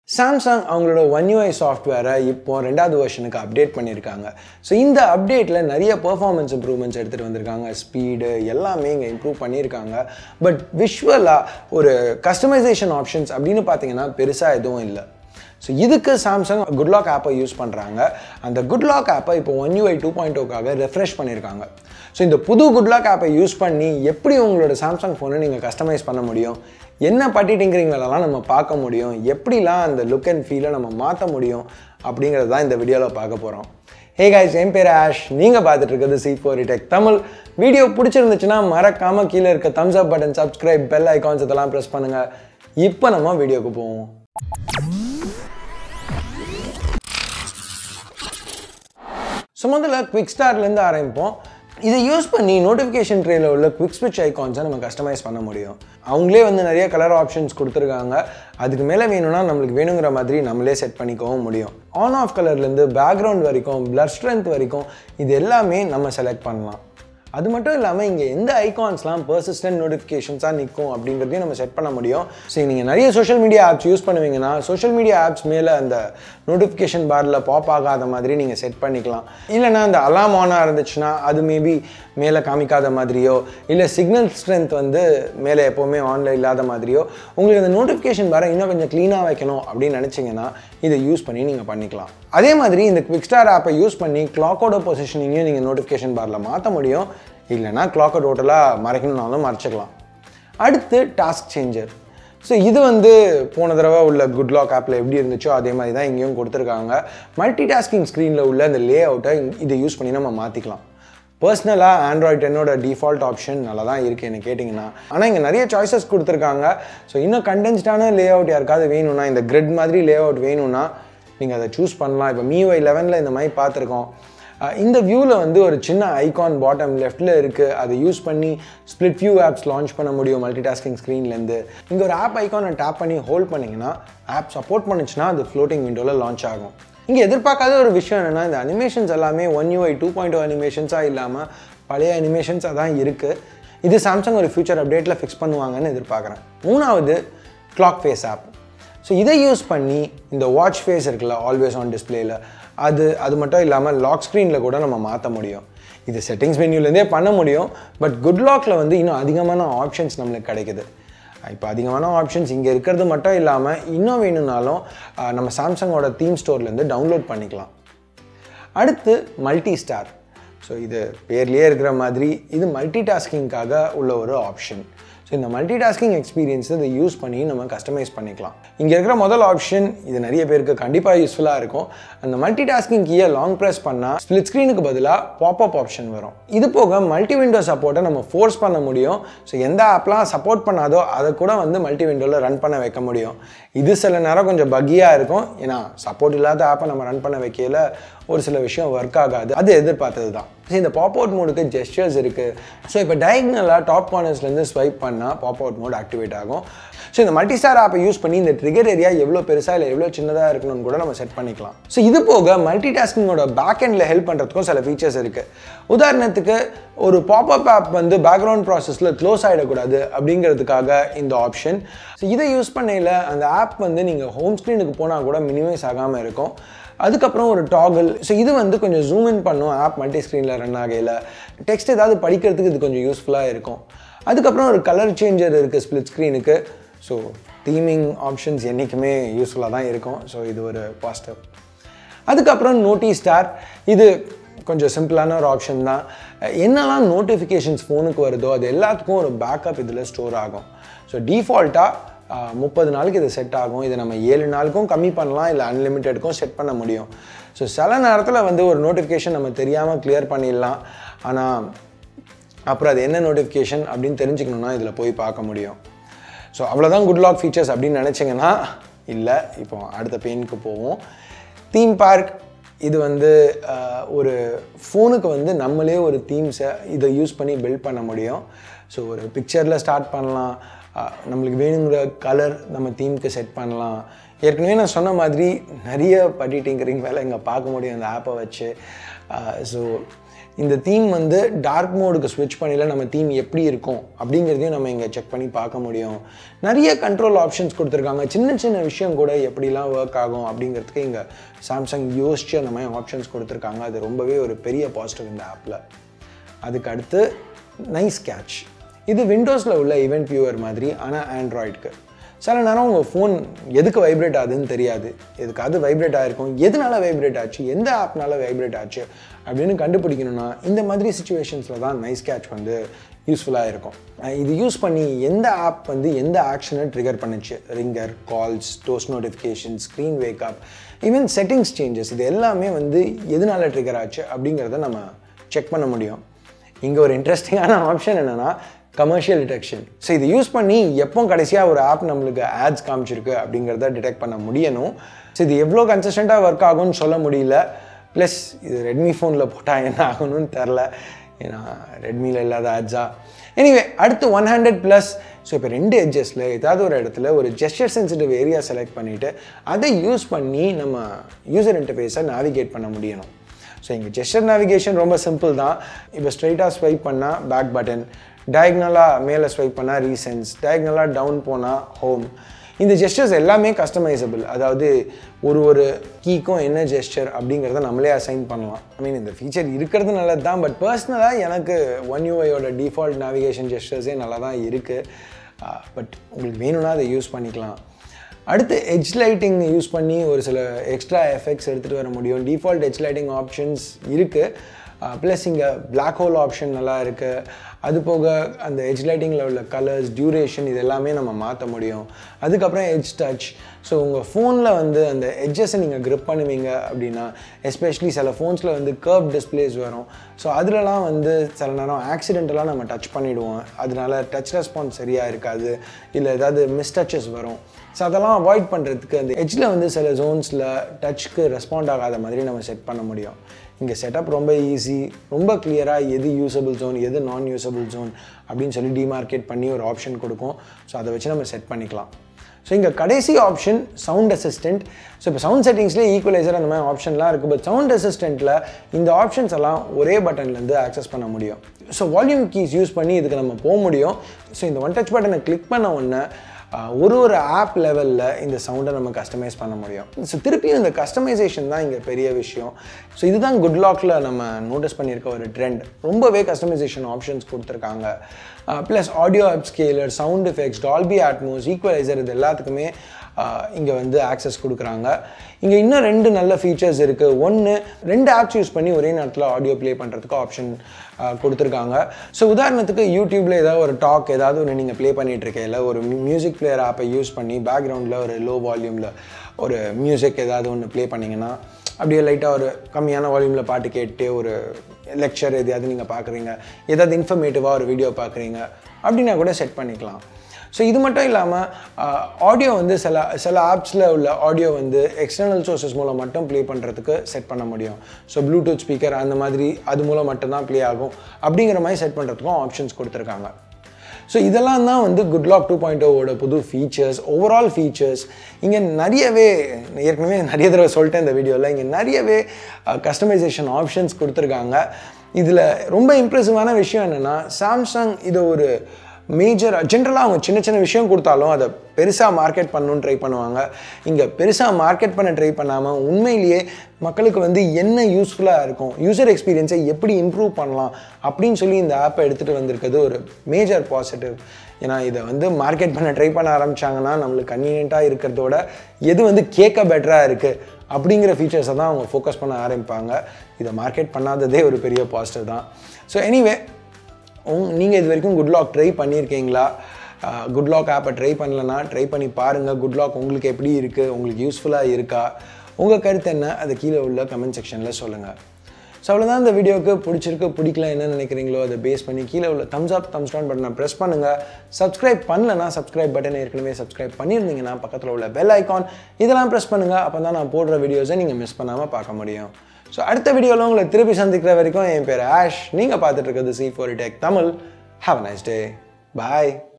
Samsung அவங்களோட one UI சாஃப்ட்வேரை இப்போ ரெண்டாவது வெர்ஷனுக்கு அப்டேட் பண்ணியிருக்காங்க ஸோ இந்த அப்டேட்டில் நிறைய பெர்ஃபார்மன்ஸ் இம்ப்ரூவ்மெண்ட்ஸ் எடுத்துகிட்டு வந்திருக்காங்க ஸ்பீடு எல்லாமே இங்கே இம்ப்ரூவ் பண்ணியிருக்காங்க பட் விஷுவலாக ஒரு கஸ்டமைசேஷன் ஆப்ஷன்ஸ் அப்படின்னு பார்த்தீங்கன்னா பெருசாக எதுவும் இல்லை ஸோ இதுக்கு சாம்சங் குட்லாக் ஆப்பை யூஸ் பண்ணுறாங்க அந்த குட்லாக் ஆப்பை இப்போ ஒன் யூஐ டூ பாயிண்ட் ஓக்காக ரெஃப்ரெஷ் பண்ணியிருக்காங்க ஸோ இந்த புது குட்லாக் ஆப்பை யூஸ் பண்ணி எப்படி உங்களோட சாம்சங் ஃபோனை நீங்கள் கஸ்டமைஸ் பண்ண முடியும் என்ன பட்டி டிங்கரிங் வேலைலாம் நம்ம பார்க்க முடியும் எப்படிலாம் அந்த லுக் அண்ட் ஃபீலை நம்ம மாற்ற முடியும் அப்படிங்கிறது தான் இந்த வீடியோவில் பார்க்க போகிறோம் ஹே காய்ஸ் என் பேர் ஆஷ் நீங்கள் பார்த்துட்டு இருக்கிறது C four tech Tamil video பிடிச்சிருந்துச்சுன்னா மறக்காமல் கீழே இருக்க thumbs up button subscribe bell icons இதெல்லாம் ப்ரெஸ் பண்ணுங்கள் இப்போ நம்ம வீடியோக்கு போவோம் ஸோ முதல்ல குவிக் ஸ்டார்ட்லேருந்து ஆரம்பிப்போம் இதை யூஸ் பண்ணி நோட்டிஃபிகேஷன் ட்ரேயில் உள்ள குவிக் ஸ்விட்ச் ஐகான்ஸை நம்ம கஸ்டமைஸ் பண்ண முடியும் அவங்களே வந்து நிறைய கலர் ஆப்ஷன்ஸ் கொடுத்துருக்காங்க அதுக்கு மேலே வேணும்னா நம்மளுக்கு வேணுங்கிற மாதிரி நம்மளே செட் பண்ணிக்கவும் முடியும் ஆன் ஆஃப் கலர்லேருந்து பேக்ரவுண்ட் வரைக்கும் பிளட் ஸ்ட்ரென்த் வரைக்கும் இது எல்லாமே நம்ம செலக்ட் பண்ணலாம் அது மட்டும் இல்லாமல் இங்கே எந்த ஐகான்ஸ்லாம் பர்சிஸ்டன்ட் நோட்டிஃபிகேஷன்ஸாக நிற்கும் அப்படிங்கிறதையும் நம்ம செட் பண்ண முடியும் சரி நீங்கள் நிறைய சோஷியல் மீடியா ஆப்ஸ் யூஸ் பண்ணுவீங்கன்னா சோஷியல் மீடியா ஆப்ஸ் மேலே அந்த நோட்டிஃபிகேஷன் பாரில் பாப் ஆகாத மாதிரி நீங்கள் செட் பண்ணிக்கலாம் இல்லைனா அந்த அலாம் ஆனாக இருந்துச்சுன்னா அது மேபி மேலே காமிக்காத மாதிரியோ இல்லை சிக்னல் ஸ்ட்ரென்த் வந்து மேலே எப்போவுமே ஆனில் இல்லாத மாதிரியோ உங்களுக்கு அந்த நோட்டிஃபிகேஷன் பாரை இன்னும் கொஞ்சம் க்ளீனாக வைக்கணும் அப்படின்னு நினச்சிங்கன்னா இதை யூஸ் பண்ணி நீங்கள் பண்ணிக்கலாம் அதே மாதிரி இந்த குவிக் ஸ்டார் ஆப்பை யூஸ் பண்ணி கிளாக்கோட பொசிஷனிங்கையும் நீங்கள் நோட்டிஃபிகேஷன் பாரில் மாற்ற முடியும் இல்லைனா கிளாக்கை டோட்டலாக மறைக்கணும்னாலும் மறைச்சிக்கலாம் அடுத்து டாஸ்க் சேஞ்சர் ஸோ இது வந்து போன தடவை உள்ள குட் லாக் ஆப்பில் எப்படி இருந்துச்சோ அதே மாதிரி தான் இங்கேயும் கொடுத்துருக்காங்க மல்டி டாஸ்கிங் ஸ்க்ரீனில் உள்ள அந்த லே அவுட்டை இதை யூஸ் பண்ணி நம்ம மாற்றிக்கலாம் பர்சனலாக ஆண்ட்ராய்ட் டென்னோட டிஃபால்ட் ஆப்ஷன் நல்லா தான் இருக்குது என்ன கேட்டிங்கன்னா ஆனால் இங்கே நிறைய சாய்ஸஸ் கொடுத்துருக்காங்க ஸோ இன்னும் கண்டென்ஸ்டான லே அவுட் யாருக்காவது வேணும்னா இந்த கிரெட் மாதிரி லே அவுட் வேணும்னா நீங்கள் அதை சூஸ் பண்ணலாம் இப்போ மீஒய் லெவனில் இந்த மாதிரி பார்த்துருக்கோம் இந்த வியூவில் வந்து ஒரு சின்ன ஐகான் பாட்டம் லெஃப்ட்டில் இருக்குது அதை யூஸ் பண்ணி ஸ்ப்ளிட் வியூ ஆப்ஸ் லான்ச் பண்ண முடியும் மல்டி டாஸ்கிங் ஸ்க்ரீன்லேருந்து இங்கே ஒரு ஆப் ஐகானை டேப் பண்ணி ஹோல்ட் பண்ணிங்கன்னா ஆப் சப்போர்ட் பண்ணுச்சுன்னா அது ஃப்ளோட்டிங் விண்டோவில் லான்ச் ஆகும் இங்கே எதிர்பார்க்காத ஒரு விஷயம் என்னென்னா இந்த அனிமேஷன்ஸ் எல்லாமே one UI two point O அனிமேஷன்ஸாக இல்லாமல் பழைய அனிமேஷன்ஸாக தான் இருக்குது இது சாம்சங் ஒரு ஃபியூச்சர் அப்டேட்டில் ஃபிக்ஸ் பண்ணுவாங்கன்னு எதிர்பார்க்குறேன் மூணாவது கிளாக் ஃபேஸ் ஆப் ஸோ இதை யூஸ் பண்ணி இந்த வாட்ச் ஃபேஸ் இருக்குல்ல ஆல்வேஸ் ஆன் டிஸ்பிளேயில் அது அது மட்டும் இல்லாமல் லாக் ஸ்க்ரீனில் கூட நம்ம மாற்ற முடியும் இது செட்டிங்ஸ் மெனியூலேருந்தே பண்ண முடியும் பட் குட் லாக்கில் வந்து இன்னும் அதிகமான ஆப்ஷன்ஸ் நம்மளுக்கு கிடைக்குது இப்போ அதிகமான ஆப்ஷன்ஸ் இங்கே இருக்கிறது மட்டும் இல்லாமல் இன்னும் வேணும்னாலும் நம்ம சாம்சங்கோட தீம் ஸ்டோர்லேருந்து டவுன்லோட் பண்ணிக்கலாம் அடுத்து மல்டி ஸ்டார் ஸோ இது பேர்லேயே இருக்கிற மாதிரி இது மல்டி டாஸ்கிங்காக உள்ள ஒரு ஆப்ஷன் ஸோ இந்த மல்டி டாஸ்கிங் எக்ஸ்பீரியன்ஸை இதை யூஸ் பண்ணி நம்ம கஸ்டமைஸ் பண்ணிக்கலாம் இங்கே இருக்கிற முதல் ஆப்ஷன் இது நிறைய பேருக்கு கண்டிப்பாக யூஸ்ஃபுல்லாக இருக்கும் அந்த மல்டி டாஸ்கிங் கீயை லாங் ப்ரெஸ் பண்ணால் ஸ்பிளிட் ஸ்க்ரீனுக்கு பதிலாக பாப்அப் ஆப்ஷன் வரும் இது போக மல்டி விண்டோ சப்போர்ட்டை நம்ம ஃபோர்ஸ் பண்ண முடியும் ஸோ எந்த ஆப்லாம் சப்போர்ட் பண்ணாதோ அதை கூட வந்து மல்டி விண்டோவில் ரன் பண்ண வைக்க முடியும் இது சில நேரம் கொஞ்சம் பக்கியாக இருக்கும் ஏன்னா சப்போர்ட் இல்லாத ஆப்பை நம்ம ரன் பண்ண வைக்கையில் ஒரு சில விஷயம் ஒர்க் ஆகாது அது எதிர்பார்த்தது தான் ஸோ இந்த பாப் அவுட் மோடுக்கு ஜெஸ்டர்ஸ் இருக்குது ஸோ இப்போ டயக்னலாக டாப் கார்னர்ஸ்லேருந்து ஸ்வைப் பண்ணால் பாப் அவுட் மோட் ஆக்டிவேட் ஆகும் ஸோ இந்த மல்டி ஸ்டார் ஆப்பை யூஸ் பண்ணி இந்த ட்ரிகர் ஏரியா எவ்வளோ பெருசாக இல்லை எவ்வளோ சின்னதாக இருக்கணும்னு கூட நம்ம செட் பண்ணிக்கலாம் ஸோ இது போக மல்டி டாஸ்கிங்கோட பேக் எண்டில் ஹெல்ப் பண்ணுறதுக்கும் சில ஃபீச்சர்ஸ் இருக்குது உதாரணத்துக்கு ஒரு பாப்அப் ஆப் வந்து பேக்ரவுண்ட் ப்ராசஸில் க்ளோஸ் ஆகிடக்கூடாது அப்படிங்கிறதுக்காக இந்த ஆப்ஷன் ஸோ இதை யூஸ் பண்ணையில் அந்த ஆப் வந்து நீங்கள் ஹோம் ஸ்க்ரீனுக்கு போனால் கூட மினிமைஸ் ஆகாமல் இருக்கும் அதுக்கப்புறம் ஒரு டாகிள் ஸோ இது வந்து கொஞ்சம் ஜூம் இன் பண்ணும் ஆப் மல்டி ஸ்க்ரீனில் ரன் ஆகையில் டெக்ஸ்ட் ஏதாவது படிக்கிறதுக்கு இது கொஞ்சம் யூஸ்ஃபுல்லாக இருக்கும் அதுக்கப்புறம் ஒரு கலர் சேஞ்சர் இருக்குது ஸ்ப்ளிட் ஸ்க்ரீனுக்கு ஸோ தீமிங் ஆப்ஷன்ஸ் என்றைக்குமே யூஸ்ஃபுல்லாக தான் இருக்கும் ஸோ இது ஒரு பாசிட்டிவ் அதுக்கப்புறம் நோட்டி ஸ்டார் இது கொஞ்சம் சிம்பிளான ஒரு ஆப்ஷன் தான் என்னெல்லாம் நோட்டிஃபிகேஷன்ஸ் ஃபோனுக்கு வருதோ அது எல்லாத்துக்கும் ஒரு பேக்கப் இதில் ஸ்டோர் ஆகும் ஸோ டிஃபால்ட்டாக முப்பது நாளுக்கு இது செட் ஆகும் இதை நம்ம ஏழு நாளுக்கும் கம்மி பண்ணலாம் இல்லை அன்லிமிட்டெடுக்கும் செட் பண்ண முடியும் ஸோ சில நேரத்தில் வந்து ஒரு நோட்டிஃபிகேஷன் நம்ம தெரியாமல் கிளியர் பண்ணிடலாம் ஆனால் அப்புறம் அது என்ன நோட்டிஃபிகேஷன் அப்படின்னு தெரிஞ்சுக்கணுன்னா இதில் போய் பார்க்க முடியும் ஸோ அவ்வளோதான் குட் லாக் ஃபீச்சர்ஸ் அப்படின்னு நினச்சிங்கன்னா இல்லை இப்போ அடுத்த பெயினுக்கு போவோம் தீம் பார்க் இது வந்து ஒரு ஃபோனுக்கு வந்து நம்மளே ஒரு தீம்ஸை இதை யூஸ் பண்ணி பில்ட் பண்ண முடியும் ஸோ ஒரு பிக்சரில் ஸ்டார்ட் பண்ணலாம் நம்மளுக்கு வேணுங்கிற கலர் நம்ம தீமுக்கு செட் பண்ணலாம் ஏற்கனவே நான் சொன்ன மாதிரி நிறைய பட்டி டிங்கரிங் வேலை இங்கே பார்க்க முடியும் அந்த ஆப்பை வச்சு ஸோ இந்த தீம் வந்து டார்க் மோடுக்கு ஸ்விட்ச் பண்ணல நம்ம தீம் எப்படி இருக்கும் அப்படிங்கிறதையும் நம்ம இங்கே செக் பண்ணி பார்க்க முடியும் நிறைய கண்ட்ரோல் ஆப்ஷன்ஸ் கொடுத்துருக்காங்க சின்ன சின்ன விஷயம் கூட எப்படிலாம் ஒர்க் ஆகும் அப்படிங்கிறதுக்கு இங்கே சாம்சங் யோசிச்சு அந்த மாதிரி ஆப்ஷன்ஸ் கொடுத்துருக்காங்க அது ரொம்பவே ஒரு பெரிய பாசிட்டிவ் இந்த ஆப்பில் அதுக்கு அடுத்து நைஸ் கேட்ச் இது விண்டோஸில் உள்ள இவெண்ட் வியூவர் மாதிரி ஆனால் ஆண்ட்ராய்டுக்கு சில நேரம் உங்கள் ஃபோன் எதுக்கு வைப்ரேட் ஆகுதுன்னு தெரியாது எதுக்காவது வைப்ரேட் ஆகிருக்கும் எதனால வைப்ரேட் ஆச்சு எந்த ஆப்னால வைப்ரேட் ஆச்சு அப்படின்னு கண்டுபிடிக்கணும்னா இந்த மாதிரி சுச்சுவேஷன்ஸில் தான் நைஸ் கேட்ச் வந்து யூஸ்ஃபுல்லாக இருக்கும் அஹ் இது யூஸ் பண்ணி எந்த ஆப் வந்து எந்த ஆக்ஷனை ட்ரிகர் பண்ணுச்சு ringer calls toast notification screen wake up even settings changes இது எல்லாமே வந்து எதனால ட்ரிகர் ஆச்சு அப்படிங்கிறத நம்ம செக் பண்ண முடியும் இங்கே ஒரு இன்ட்ரெஸ்டிங்கான ஆப்ஷன் என்னென்னா கமர்ஷியல் டிடெக்ஷன் ஸோ இது யூஸ் பண்ணி எப்போ கடைசியாக ஒரு ஆப் நம்மளுக்கு ஆட்ஸ் காமிச்சிருக்கு அப்படிங்கிறத டிடெக்ட் பண்ண முடியணும் ஸோ இது எவ்வளோ கன்சிஸ்டண்ட்டாக ஒர்க் ஆகும்னு சொல்ல முடியல ப்ளஸ் இது ரெட்மி ஃபோனில் போட்டால் என்ன ஆகணும்னு தெரில ஏன்னா ரெட்மியில் இல்லாத ஆட்ஸா எனிவே அடுத்து ஒன் ஹண்ட்ரட் ப்ளஸ் ஸோ இப்போ ரெண்டு எட்ஜஸில் ஏதாவது ஒரு இடத்துல ஒரு ஜெஸ்டர் சென்சிட்டிவ் ஏரியா செலக்ட் பண்ணிவிட்டு அதை யூஸ் பண்ணி நம்ம யூசர் இன்டர்ஃபேஸை நேவிகேட் பண்ண முடியணும் ஸோ இங்கே ஜெஸ்டர் நேவிகேஷன் ரொம்ப சிம்பிள் தான் இப்போ ஸ்ட்ரைட்டாக ஸ்வைப் பண்ணால் பேக் பட்டன் டயக்னலாக மேலே ஸ்வைப் பண்ணால் ரீசன்ஸ் டயக்னலாக டவுன் போனால் ஹோம் இந்த ஜெஸ்டர்ஸ் எல்லாமே கஸ்டமைசபிள் அதாவது ஒரு ஒரு கீக்கும் என்ன ஜெஸ்டர் அப்படிங்கிறத நம்மளே அசைன் பண்ணலாம் ஐ மீன் இந்த ஃபீச்சர் இருக்கிறது நல்லது தான் பட் பர்சனலாக எனக்கு ஒன் யூஐயோட டிஃபால்ட் நேவிகேஷன் ஜெஸ்டர்ஸே நல்லா தான் இருக்குது பட் உங்களுக்கு வேணும்னா அதை யூஸ் பண்ணிக்கலாம் அடுத்து எட்ஜ் லைட்டிங் யூஸ் பண்ணி ஒரு சில எக்ஸ்ட்ரா எஃபெக்ட்ஸ் எடுத்துகிட்டு வர முடியும் டிஃபால்ட் எட்ஜ் லைட்டிங் ஆப்ஷன்ஸ் இருக்குது ப்ளஸ் இங்கே பிளாக் ஹோல் ஆப்ஷன் நல்லா இருக்குது அது போக அந்த எட்ஜ் லைட்டிங்கில் உள்ள கலர்ஸ் டியூரேஷன் இது எல்லாமே நம்ம மாற்ற முடியும் அதுக்கப்புறம் எட்ஜ் டச் ஸோ உங்கள் ஃபோனில் வந்து அந்த எட்ஜஸை நீங்கள் grip பண்ணுவீங்க அப்படின்னா எஸ்பெஷலி சில ஃபோன்ஸில் வந்து கர்வ் டிஸ்பிளேஸ் வரும் ஸோ அதுலலாம் வந்து சில நேரம் ஆக்சிடென்டலாக நம்ம டச் பண்ணிவிடுவோம் அதனால டச் ரெஸ்பான்ஸ் சரியாக இருக்காது இல்லை ஏதாவது மிஸ்டச்சஸ் வரும் ஸோ அதெல்லாம் அவாய்ட் பண்ணுறதுக்கு அந்த எட்ஜில் வந்து சில ஜோன்ஸில் டச்சுக்கு ரெஸ்பாண்ட் ஆகாத மாதிரி நம்ம செட் பண்ண முடியும் இங்கே செட்டப் ரொம்ப ஈஸி ரொம்ப கிளியராக எது யூசபிள் ஜோன் எது நான் யூசபிள் ஜோன் அப்படின்னு சொல்லி டிமார்க்கேட் பண்ணி ஒரு ஆப்ஷன் கொடுக்கும் ஸோ அதை வச்சு நம்ம செட் பண்ணிக்கலாம் ஸோ இங்கே கடைசி ஆப்ஷன் சவுண்ட் அசிஸ்டன்ட் ஸோ இப்போ சவுண்ட் செட்டிங்ஸ்லேயே ஈக்குவலைசர் அந்த மாதிரி ஆப்ஷன்லாம் இருக்குது பட் சவுண்ட் அசிஸ்டண்ட்டில் இந்த ஆப்ஷன்ஸ் எல்லாம் ஒரே பட்டன்லேருந்து ஆக்சஸ் பண்ண முடியும் ஸோ வால்யூம் கீஸ் யூஸ் பண்ணி இதுக்கு நம்ம போக முடியும் ஸோ இந்த ஒன் டச் பட்டனை கிளிக் பண்ண உடனே ஆஹ், ஒரு ஒரு ஆப் லெவலில் இந்த சவுண்டை நம்ம கஸ்டமைஸ் பண்ண முடியும் ஸோ திருப்பியும் இந்த கஸ்டமைசேஷன் தான் இங்கே பெரிய விஷயம் ஸோ இதுதான் குட் லாக்கில் நம்ம நோட்டீஸ் பண்ணியிருக்க ஒரு ட்ரெண்ட் ரொம்பவே கஸ்டமைசேஷன் ஆப்ஷன்ஸ் கொடுத்துருக்காங்க plus audio upscaler sound effects Dolby Atmos equaliser இது எல்லாத்துக்குமே இங்கே வந்து ஆக்சஸ் கொடுக்குறாங்க இங்கே இன்னும் ரெண்டு நல்ல ஃபீச்சர்ஸ் இருக்குது ஒன்று ரெண்டு ஆப்ஸ் யூஸ் பண்ணி ஒரே நேரத்தில் ஆடியோ ப்ளே பண்ணுறதுக்கு ஆப்ஷன் கொடுத்துருக்காங்க ஸோ உதாரணத்துக்கு யூடியூப்பில் ஏதாவது ஒரு டாக் ஏதாவது ஒன்று நீங்கள் ப்ளே பண்ணிட்டு இருக்கையில் ஒரு மியூசிக் பிளேயர் ஆப்பை யூஸ் பண்ணி பேக்ரவுண்டில் ஒரு லோ வால்யூமில் ஒரு மியூசிக் ஏதாவது ஒன்று ப்ளே பண்ணிங்கன்னா அப்படியே லைட்டாக ஒரு கம்மியான வால்யூமில் பாட்டு கேட்டு ஒரு லெக்சர் எதையாவது நீங்கள் பார்க்குறீங்க ஏதாவது இன்ஃபர்மேட்டிவாக ஒரு வீடியோ பார்க்குறீங்க அப்படின்னா கூட செட் பண்ணிக்கலாம் ஸோ இது மட்டும் இல்லாமல் ஆடியோ வந்து சில சில ஆப்ஸில் உள்ள ஆடியோ வந்து எக்ஸ்டர்னல் சோர்சஸ் மூலம் மட்டும் ப்ளே பண்ணுறதுக்கு செட் பண்ண முடியும் ஸோ ப்ளூடூத் ஸ்பீக்கர் அந்த மாதிரி அது மூலம் மட்டும்தான் ப்ளே ஆகும் அப்படிங்கிற மாதிரி செட் பண்ணுறதுக்கும் ஆப்ஷன்ஸ் கொடுத்துருக்காங்க ஸோ இதெல்லாம் தான் வந்து குட் லாக் டூ பாயிண்ட் ஓட புது ஃபீச்சர்ஸ் ஓவரால் ஃபீச்சர்ஸ் இங்கே நிறையவே ஏற்கனவே நிறைய தடவை சொல்லிட்டேன் இந்த வீடியோவில் இங்கே நிறையவே கஸ்டமைசேஷன் ஆப்ஷன்ஸ் கொடுத்துருக்காங்க இதில் ரொம்ப இம்ப்ரெசிவான விஷயம் என்னென்னா சாம்சங் இதை ஒரு மேஜர் ஜென்ரலாக அவங்க சின்ன சின்ன விஷயம் கொடுத்தாலும் அதை பெருசாக மார்க்கெட் பண்ணணும்னு ட்ரை பண்ணுவாங்க இங்கே பெருசாக மார்க்கெட் பண்ண ட்ரை பண்ணாமல் உண்மையிலேயே மக்களுக்கு வந்து என்ன யூஸ்ஃபுல்லாக இருக்கும் யூசர் எக்ஸ்பீரியன்ஸை எப்படி இம்ப்ரூவ் பண்ணலாம் அப்படின்னு சொல்லி இந்த ஆப்பை எடுத்துகிட்டு வந்திருக்கிறது ஒரு மேஜர் பாசிட்டிவ் ஏன்னா இதை வந்து மார்க்கெட் பண்ண ட்ரை பண்ண ஆரம்பிச்சாங்கன்னா நம்மளுக்கு கன்வீனியண்ட்டாக இருக்கிறதோட எது வந்து கேட்க பெட்டராக இருக்குது அப்படிங்கிற ஃபீச்சர்ஸை தான் அவங்க ஃபோக்கஸ் பண்ண ஆரம்பிப்பாங்க இதை மார்க்கெட் பண்ணாததே ஒரு பெரிய பாசிட்டிவ் தான் ஸோ எனிவே உங் நீங்கள் இது வரைக்கும் குட் லாக் ட்ரை பண்ணியிருக்கீங்களா குட் லாக் ஆப்பை ட்ரை பண்ணலனா ட்ரை பண்ணி பாருங்கள் குட் லாக் உங்களுக்கு எப்படி இருக்குது உங்களுக்கு யூஸ்ஃபுல்லாக இருக்கா உங்கள் கருத்து என்ன அதை கீழே உள்ள கமெண்ட் செக்ஷனில் சொல்லுங்கள் ஸோ அவ்வளோதான் இந்த வீடியோக்கு பிடிச்சிருக்கு பிடிக்கல என்ன நினைக்கிறீங்களோ அதை பேஸ் பண்ணி கீழே உள்ள தம்ஸ் அப் தம்ஸ் டவுன் பட்டனை ப்ரெஸ் பண்ணுங்கள் சப்ஸ்கிரைப் பண்ணலனா சப்ஸ்கிரைப் பட்டன் ஏற்கனவே சப்ஸ்கிரைப் பண்ணியிருந்தீங்கன்னா பக்கத்தில் உள்ள பெல் ஐக்கான் இதெல்லாம் ப்ரெஸ் பண்ணுங்கள் அப்போ தான் நான் போடுற வீடியோஸை நீங்கள் மிஸ் பண்ணாமல் பார்க்க முடியும் ஸோ அடுத்த வீடியோவில் உங்களை திருப்பி சந்திக்கிற வரைக்கும் என் பேர் ஆஷ் நீங்கள் பார்த்துட்டு இருக்கிறது C four tech Tamil have nice day bye